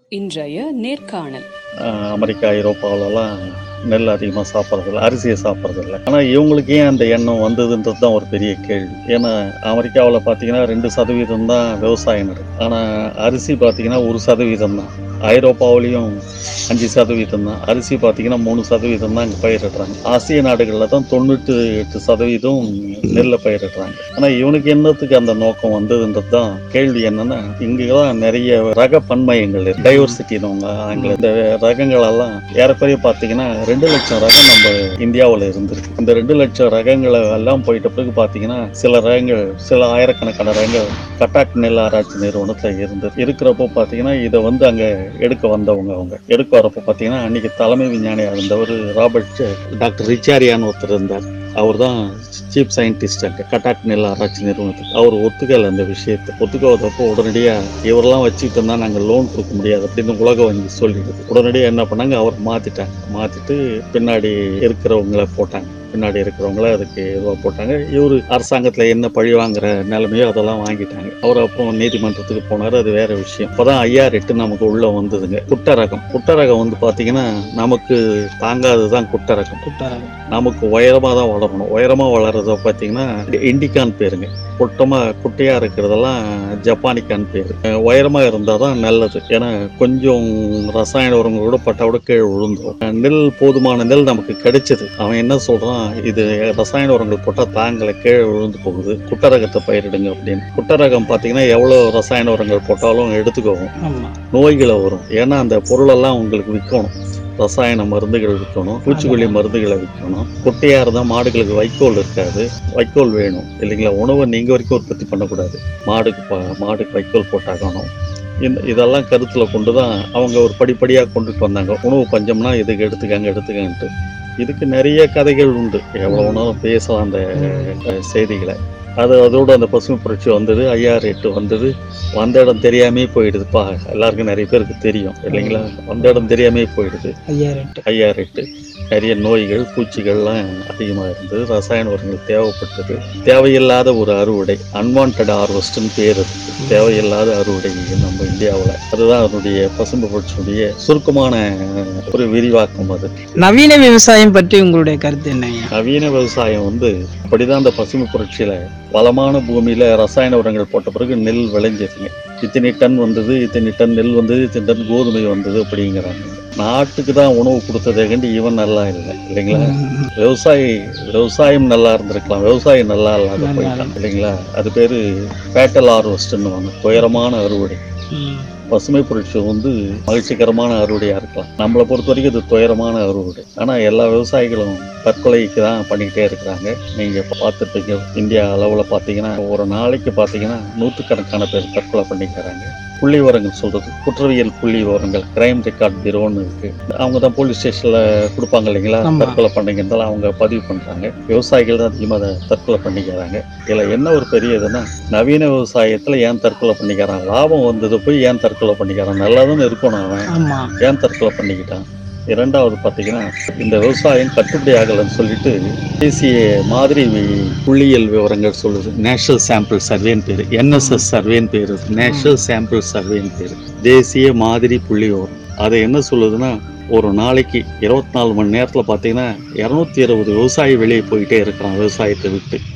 இன்றைய நேர்காணல் ஆஹ் அமெரிக்கா ஐரோப்பாவிலலாம் நெல் அதிகமாக சாப்பிட்றதில்ல அரிசியை சாப்பிட்றதில்ல ஆனால் இவங்களுக்கு ஏன் அந்த எண்ணம் வந்ததுன்றது தான் ஒரு பெரிய கேள்வி ஏன்னா அமெரிக்காவில் பார்த்தீங்கன்னா ரெண்டு சதவீதம் தான் விவசாயம் நடக்கும் ஆனால் அரிசி பார்த்தீங்கன்னா ஒரு சதவீதம் தான் ஐரோப்பாவிலையும் அஞ்சு சதவீதம் தான் அரிசி பார்த்தீங்கன்னா மூணு சதவீதம் தான் இங்கே பயிரிடுறாங்க ஆசிய நாடுகளில் தான் தொண்ணூற்றி எட்டு சதவீதம் நெல்லை பயிரிடுறாங்க ஆனால் இவனுக்கு என்னத்துக்கு அந்த நோக்கம் வந்ததுன்றது தான் கேள்வி என்னன்னா இங்கே தான் நிறைய ரக பன்மயங்கள் இருக்கு டைவர்சிட்டின்னு ஆங்கில இந்த ரகங்கள் எல்லாம் ஏறக்குறைய பார்த்தீங்கன்னா ரெண்டு லட்சம் ரகம் நம்ம இந்தியாவில் இருந்திருக்கு இந்த ரெண்டு லட்சம் ரகங்களை எல்லாம் போயிட்ட பிறகு பார்த்தீங்கன்னா சில ரகங்கள் சில ஆயிரக்கணக்கான ரகங்கள் கட்டாக் நெல் ஆராய்ச்சி நிறுவனத்தில் இருந்து இருக்கிறப்போ பார்த்தீங்கன்னா இதை வந்து அங்கே எடுக்க வந்தவங்க அவங்க எடுக்க வரப்போ பார்த்தீங்கன்னா அன்னைக்கு தலைமை விஞ்ஞானியாக இருந்தவர் ராபர்ட் டாக்டர் ரிச்சாரியான்னு ஒருத்தர் இருந்தார் அவர் தான் சீஃப் சயின்டிஸ்ட் அங்கே கட்டாக் நெல் ஆராய்ச்சி நிறுவனத்துக்கு அவர் ஒத்துக்கல அந்த விஷயத்தை ஒத்துக்காதப்போ உடனடியாக இவரெல்லாம் வச்சுக்கிட்டு இருந்தால் நாங்கள் லோன் கொடுக்க முடியாது அப்படின்னு உலக வங்கி சொல்லிடுது உடனடியாக என்ன பண்ணாங்க அவர் மாற்றிட்டாங்க மாற்றிட்டு பின்னாடி இருக்கிறவங்கள போட்டாங்க பின்னாடி இருக்கிறவங்கள அதுக்கு இதுவாக போட்டாங்க இவர் அரசாங்கத்தில் என்ன பழி வாங்குற நிலைமையோ அதெல்லாம் வாங்கிட்டாங்க அவர் அப்புறம் நீதிமன்றத்துக்கு போனார் அது வேற விஷயம் அப்போதான் ஐயா ரெட்டு நமக்கு உள்ள வந்ததுங்க குட்டரகம் குட்டரகம் வந்து பார்த்தீங்கன்னா நமக்கு தாங்காததுதான் குட்டரகம் குட்டாரகம் நமக்கு உயரமாக தான் வளரணும் உயரமாக வளர்றத பார்த்தீங்கன்னா இண்டிகான் பேருங்க குட்டமாக குட்டையாக இருக்கிறதெல்லாம் ஜப்பானிக்கான் பேர் அஹ் உயரமா இருந்தால் தான் நல்லது ஏன்னா கொஞ்சம் ரசாயன உரங்கள் கூட பட்டா கூட கீழே விழுந்துரும் அஹ் நெல் போதுமான நெல் நமக்கு கிடைச்சது அவன் என்ன சொல்றான் இது ரசாயன உரங்கள் போட்டால் தாங்களை கீழே விழுந்து போகுது குட்டரகத்தை பயிரிடுங்க அப்படின்னு குட்டரகம் பார்த்தீங்கன்னா எவ்வளோ ரசாயன உரங்கள் போட்டாலும் எடுத்துக்கவும் ஆமா நோய்களை வரும் ஏன்னா அந்த பொருளெல்லாம் உங்களுக்கு விற்கணும் ரசாயன மருந்துகள் விற்கணும் பூச்சிக்கொல்லி மருந்துகளை விற்கணும் குட்டையாக இருந்தால் மாடுகளுக்கு வைக்கோல் இருக்காது வைக்கோல் வேணும் இல்லைங்களா உணவை நீங்கள் வரைக்கும் உற்பத்தி பண்ணக்கூடாது மாடுக்கு ப மாடுக்கு வைக்கோல் போட்டாகணும் இந்த இதெல்லாம் கருத்தில் கொண்டு தான் அவங்க ஒரு படிப்படியாக கொண்டுட்டு வந்தாங்க உணவு பஞ்சம்னா இதுக்கு எடுத்துக்கங்க எடுத்துக்கன்ட்டு இதுக்கு நிறைய கதைகள் உண்டு எவ்வளோ வேணாலும் பேசலாம் அந்த அஹ், செய்திகளை அது அதோட அந்த பசுமை புரட்சி வந்தது ஐஆர் எட்டு வந்தது வந்த இடம் தெரியாமே போயிடுதுப்பா எல்லாருக்கும் நிறைய பேருக்கு தெரியும் இல்லைங்களா வந்த இடம் தெரியாமே போயிடுது ஐயாயிரம் எட்டு ஐஆர் எட்டு நிறைய நோய்கள் பூச்சிகள்லாம் அதிகமாக இருந்தது ரசாயன உரங்கள் தேவைப்பட்டது தேவையில்லாத ஒரு அறுவடை அன்வான்ட் ஹார்வெஸ்ட்னு பேர் இருக்கு தேவையில்லாத அறுவடை நம்ம இந்தியாவில் அதுதான் அதனுடைய பசுமை புரட்சியுடைய சுருக்கமான ஒரு விரிவாக்கம் அது நவீன விவசாயம் பற்றி உங்களுடைய கருத்து என்னங்க நவீன விவசாயம் வந்து அப்படிதான் அந்த பசுமை புரட்சியில வளமான பூமியில ரசாயன உரங்கள் போட்ட பிறகு நெல் விளைஞ்சதுங்க இத்தனை டன் வந்தது இத்தனை டன் நெல் வந்தது இத்தனை டன் கோதுமை வந்தது அப்படிங்கிறாங்க நாட்டுக்கு தான் உணவு கொடுத்ததே கண்டு இவன் நல்லா இல்லை இல்லைங்களா விவசாயி விவசாயம் நல்லா இருந்திருக்கலாம் விவசாயம் நல்லா இல்லாத நல்லா போயிட்டான் இல்லைங்களா அது பேரு பேட்டல் ஹார்வெஸ்ட்னு துயரமான அறுவடை ம். பசுமை புரட்சி வந்து மகிழ்ச்சிகரமான அறுவடையாக இருக்கலாம் நம்மளை பொறுத்த வரைக்கும் இது துயரமான அறுவடை ஆனால் எல்லா விவசாயிகளும் தற்கொலைக்கு தான் பண்ணிக்கிட்டே இருக்கிறாங்க நீங்கள் பார்த்துருப்பீங்க இந்தியா அளவில் பார்த்தீங்கன்னா ஒரு நாளைக்கு பார்த்தீங்கன்னா நூற்றுக்கணக்கான பேர் தற்கொலை பண்ணிக்கிறாங்க புள்ளி விவரங்கள் சொல்றது குற்றவியல் புள்ளி விவரங்கள் கிரைம் ரெக்கார்ட் பியூரோன்னு இருக்கு அவங்க தான் போலீஸ் ஸ்டேஷன்ல கொடுப்பாங்க இல்லைங்களா ஆமா. தற்கொலை பண்ணிக்கிறதால அவங்க பதிவு பண்றாங்க விவசாயிகள் தான் அதிகமாக அதை தற்கொலை பண்ணிக்கிறாங்க இதுல என்ன ஒரு பெரிய இதுன்னா நவீன விவசாயத்துல ஏன் தற்கொலை பண்ணிக்கிறான் லாபம் வந்தது போய் ஏன் தற்கொலை பண்ணிக்கிறான் நல்லா தானே இருக்கணும் அவன் ஆமா ஏன் தற்கொலை பண்ணிக்கிட்டான் இரண்டாவது பார்த்தீங்கன்னா இந்த விவசாயம் கட்டுப்படி ஆகலைன்னு சொல்லிட்டு தேசிய மாதிரி வி- புள்ளியியல் விவரங்கள் சொல்லுது நேஷனல் சாம்பிள் சர்வேன்னு பேர் என்எஸ்எஸ் சர்வேன்னு பேர் நேஷனல் சாம்பிள் சர்வேன்னு பேர் தேசிய மாதிரி புள்ளி விவரம் அது என்ன சொல்லுதுன்னா ஒரு நாளைக்கு இருபத்தி நாலு மணி நேரத்தில் பார்த்தீங்கன்னா இரநூத்தி இருபது விவசாயி வெளியே போயிட்டே இருக்கிறான் விவசாயத்தை விட்டு